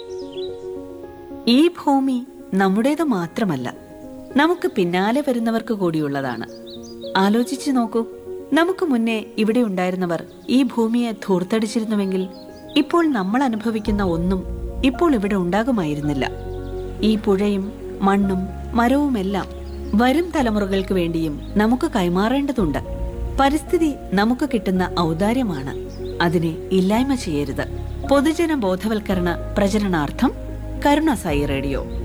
ഈ ഭൂമി നമ്മുടേത് മാത്രമല്ല നമുക്ക് പിന്നാലെ വരുന്നവർക്ക് കൂടിയുള്ളതാണ് ആലോചിച്ചു നോക്കൂ നമുക്ക് മുന്നേ ഇവിടെ ഉണ്ടായിരുന്നവർ ഈ ഭൂമിയെ ധൂർത്തടിച്ചിരുന്നുവെങ്കിൽ ഇപ്പോൾ നമ്മൾ അനുഭവിക്കുന്ന ഒന്നും ഇപ്പോൾ ഇവിടെ ഉണ്ടാകുമായിരുന്നില്ല ഈ പുഴയും മണ്ണും മരവുമെല്ലാം വരും തലമുറകൾക്ക് വേണ്ടിയും നമുക്ക് കൈമാറേണ്ടതുണ്ട് പരിസ്ഥിതി നമുക്ക് കിട്ടുന്ന ഔദാര്യമാണ് അതിനെ ഇല്ലായ്മ ചെയ്യരുത് പൊതുജന ബോധവൽക്കരണ പ്രചരണാർത്ഥം കരുണ സായി റേഡിയോ